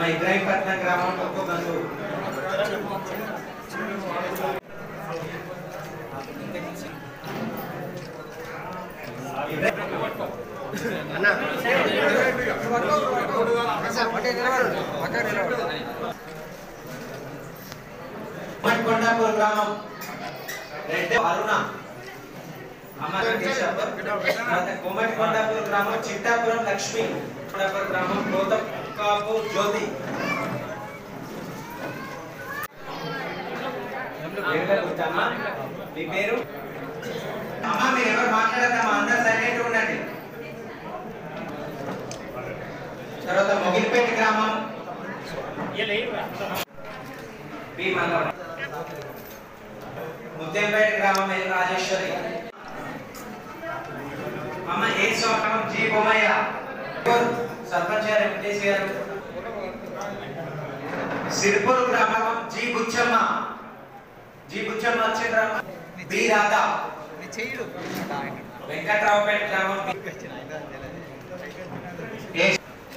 ఇబ్రాహీంపట్నం గ్రామం ఒక్కొక్కరు కొండాపూర్ గ్రామం రెడ్డి అరుణ అమ్మ వెంకటేశ్వర. తర్వాత కోమటి కొండాపూర్ గ్రామం చిట్టాపురం లక్ష్మి కొండాపూర్ గ్రామం గౌతమ్కాపూర్ జ్యోతి పేరుగా గుర్తమ్మా? మీ పేరు అమ్మ మీరు ఎవరు మాట్లాడద్దమ్మా అందరు సైలెంట్ ఉండండి తర్వాత మొగిలిపేట గ్రామం బి మంగళ ముత్యంపేట గ్రామం ఎల్ రాజేశ్వరి అమ్మ ఏ స్వాగతం జి బొమ్మయ్య సర్పంచ్ గారు వెంకటేష్ గారు సిరిపూర్ గ్రామం జి బుచ్చమ్మ జి బుచ్చమ్మ వచ్చిండ్రా బి రాధా వెంకట్రావుపేట గ్రామం ఏ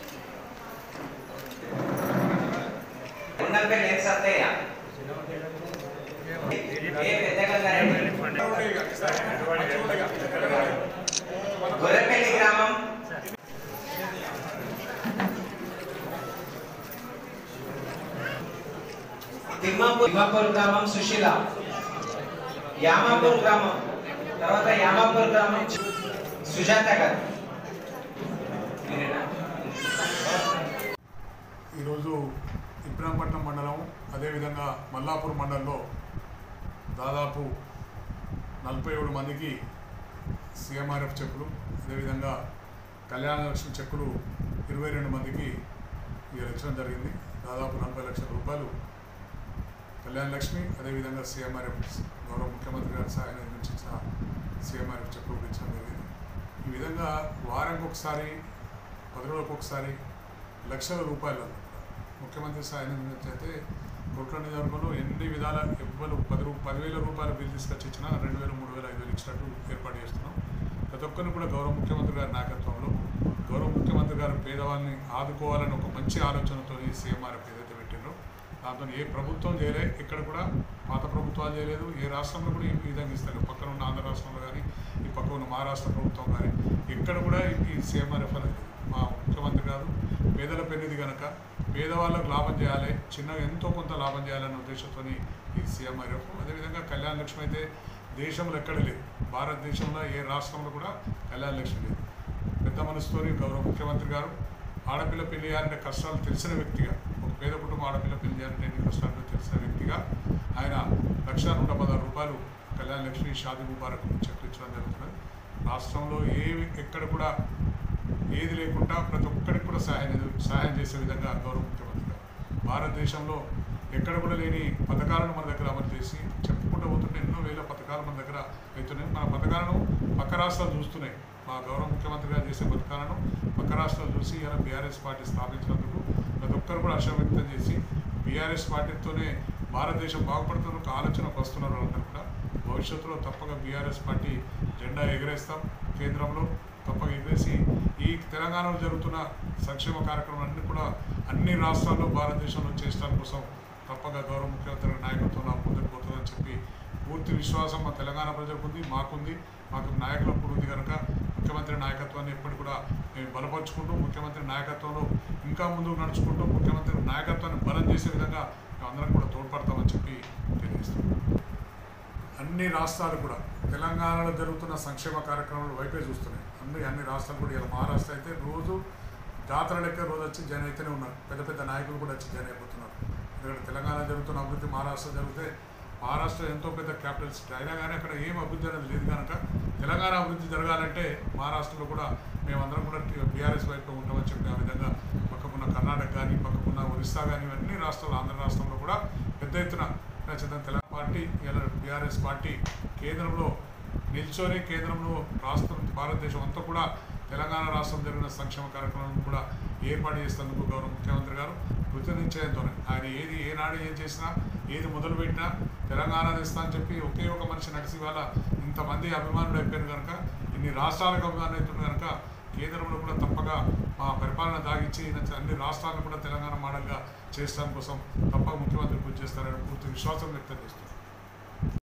ఉన్నపల్లి ఏ సత్తయ్య ఏ పెద్దగంగారెడ్డి గొర్రెపల్లి గ్రామం తిమ్మాపూర్ తిమ్మాపూర్ గ్రామం సుశీల యామాపూర్ గ్రామం తర్వాత యామాపూర్ గ్రామం సుజాత గారు మీరేనా? ఈరోజు ఇబ్రాహంపట్నం మండలం అదేవిధంగా మల్లాపూర్ మండలంలో దాదాపు నలభై ఏడు మందికి సిఎంఆర్ఎఫ్ చెక్కులు అదేవిధంగా కళ్యాణ లక్ష్మి చెక్కులు ఇరవై రెండు మందికి ఇక ఇచ్చడం జరిగింది దాదాపు నలభై లక్షల రూపాయలు కళ్యాణ లక్ష్మి అదేవిధంగా సిఎంఆర్ఎఫ్ గౌరవ ముఖ్యమంత్రి గారి సహాయం నుంచి ఇచ్చిన సిఎంఆర్ఎఫ్ చెక్కులు ఇచ్చడం జరిగింది ఈ విధంగా వారానికి ఒకసారి పది రోజులకు ఒకసారి లక్షల రూపాయలు ముఖ్యమంత్రి సాయం నుంచి అయితే కొట్ల నియోజకవర్గంలో ఎన్ని విధాల ఎవ్వరు పది రూ పదివేల రూపాయల బిల్ తీసుకొచ్చి ఇచ్చినా రెండు వేలు మూడు వేలు ఐదు వేలు ఇచ్చినట్టు ఏర్పాటు చేస్తున్నాం ప్రతి ఒక్కరిని కూడా గౌరవ ముఖ్యమంత్రి గారి నాయకత్వంలో గౌరవ ముఖ్యమంత్రి గారు పేదవాళ్ళని ఆదుకోవాలని ఒక మంచి ఆలోచనతో సీఎంఆర్ఎఫ్ ఏదైతే పెట్టిండ్రో దాంతో ఏ ప్రభుత్వం చేయలే ఇక్కడ కూడా పాత ప్రభుత్వాలు చేయలేదు ఏ రాష్ట్రంలో కూడా ఈ విధంగా ఇస్తారు పక్కన ఉన్న ఆంధ్ర రాష్ట్రంలో కానీ ఈ పక్కన ఉన్న మహారాష్ట్ర ప్రభుత్వం కానీ ఎక్కడ కూడా ఈ సీఎంఆర్ఎఫ్ అనేది మా ముఖ్యమంత్రి గారు పేదల పెన్నిది కనుక పేదవాళ్ళకు లాభం చేయాలి చిన్నగా ఎంతో కొంత లాభం చేయాలనే ఉద్దేశంతో ఈ సీఎంఆర్ఎఫ్ అదేవిధంగా కళ్యాణ లక్ష్మి అయితే దేశంలో ఎక్కడ లేదు భారతదేశంలో ఏ రాష్ట్రంలో కూడా కళ్యాణ లక్ష్మి లేదు పెద్ద మనసుతోని గౌరవ ముఖ్యమంత్రి గారు ఆడపిల్ల పెళ్లి చేయాలంటే కష్టాలు తెలిసిన వ్యక్తిగా ఒక పేద కుటుంబం ఆడపిల్ల పెళ్లి చేయాలంటే ఎన్ని కష్టాలు తెలిసిన వ్యక్తిగా ఆయన లక్ష నూట పదహారు రూపాయలు కళ్యాణ లక్ష్మి షాది ముబారక్ చెక్ ఇచ్చడం జరుగుతున్నది రాష్ట్రంలో ఏ ఎక్కడ కూడా ఏది లేకుండా ప్రతి ఒక్కరికి కూడా సహాయం సహాయం చేసే విధంగా గౌరవ ముఖ్యమంత్రి గారు భారతదేశంలో ఎక్కడ కూడా లేని పథకాలను మన దగ్గర అమలు చేసి చెప్పుకుంటూ పోతుంటే ఎన్నో వేల పథకాలు మన దగ్గర అవుతున్నాయి మన పథకాలను పక్క రాష్ట్రాలు చూస్తున్నాయి మా గౌరవ ముఖ్యమంత్రి గారు చేసే పథకాలను పక్క రాష్ట్రాలు చూసి ఇలా బీఆర్ఎస్ పార్టీ స్థాపించినందుకు ప్రతి ఒక్కరు కూడా హర్షం వ్యక్తం చేసి బీఆర్ఎస్ పార్టీతోనే భారతదేశం బాగుపడుతున్న ఒక ఆలోచనకు వస్తున్నారు వాళ్ళందరూ కూడా భవిష్యత్తులో తప్పక బీఆర్ఎస్ పార్టీ జెండా ఎగరేస్తాం కేంద్రంలో తప్పక ఎగరేసి ఈ తెలంగాణలో జరుగుతున్న సంక్షేమ కార్యక్రమాలన్నీ కూడా అన్ని రాష్ట్రాల్లో భారతదేశంలో చేసడం కోసం తప్పక గౌరవ ముఖ్యమంత్రి గారి నాయకత్వంలో ముందుకు పోతుందని చెప్పి పూర్తి విశ్వాసం మా తెలంగాణ ప్రజలకు ఉంది మాకుంది మాకు నాయకులకు కూడా ఉంది కనుక ముఖ్యమంత్రి నాయకత్వాన్ని ఎప్పటి కూడా మేము బలపరుచుకుంటూ ముఖ్యమంత్రి నాయకత్వంలో ఇంకా ముందుకు నడుచుకుంటూ ముఖ్యమంత్రి నాయకత్వాన్ని బలం చేసే విధంగా మేము అందరం కూడా తోడ్పడతామని చెప్పి తెలియజేస్తున్నాం అన్ని రాష్ట్రాలు కూడా తెలంగాణలో జరుగుతున్న సంక్షేమ కార్యక్రమాలు వైపే చూస్తున్నాయి అన్ని అన్ని రాష్ట్రాలు కూడా ఇలా మహారాష్ట్ర అయితే రోజు జాతర లెక్క రోజు వచ్చి జన అయితేనే ఉన్నారు పెద్ద పెద్ద నాయకులు కూడా వచ్చి జన అయిపోతున్నారు ఎందుకంటే తెలంగాణ జరుగుతున్న అభివృద్ధి మహారాష్ట్ర జరిగితే మహారాష్ట్ర ఎంతో పెద్ద క్యాపిటల్ సిటీ అయినా కానీ అక్కడ ఏం అభివృద్ధి అనేది లేదు కనుక తెలంగాణ అభివృద్ధి జరగాలంటే మహారాష్ట్రలో కూడా మేమందరం కూడా బీఆర్ఎస్ వైపు ఉంటామని చెప్పి ఆ విధంగా పక్కకున్న కర్ణాటక కానీ పక్కకున్న ఒరిస్సా కానీ ఇవన్నీ రాష్ట్రాలు ఆంధ్ర రాష్ట్రంలో కూడా పెద్ద ఎత్తున నచ్చిన తెలంగాణ పార్టీ ఇలా బీఆర్ఎస్ పార్టీ కేంద్రంలో నిల్చొని కేంద్రంలో రాష్ట్రం భారతదేశం అంతా కూడా తెలంగాణ రాష్ట్రం జరిగిన సంక్షేమ కార్యక్రమాలను కూడా ఏర్పాటు చేసేందుకు గౌరవ ముఖ్యమంత్రి గారు కృతనిశ్చయంతో ఆయన ఏది ఏనాడు ఏం చేసినా ఏది మొదలుపెట్టినా తెలంగాణ తెస్తా అని చెప్పి ఒకే ఒక మనిషి నడిచి వాళ్ళ ఇంతమంది అభిమానులు అయిపోయారు కనుక ఇన్ని రాష్ట్రాలకు అభిమానులు అవుతున్నారు కనుక కేంద్రంలో కూడా తప్పక మా పరిపాలన దాగిచ్చి ఈయన అన్ని రాష్ట్రాలను కూడా తెలంగాణ మోడల్గా చేసడం కోసం తప్పక ముఖ్యమంత్రి కృషి చేస్తారని పూర్తి విశ్వాసం వ్యక్తం చేస్తున్నాను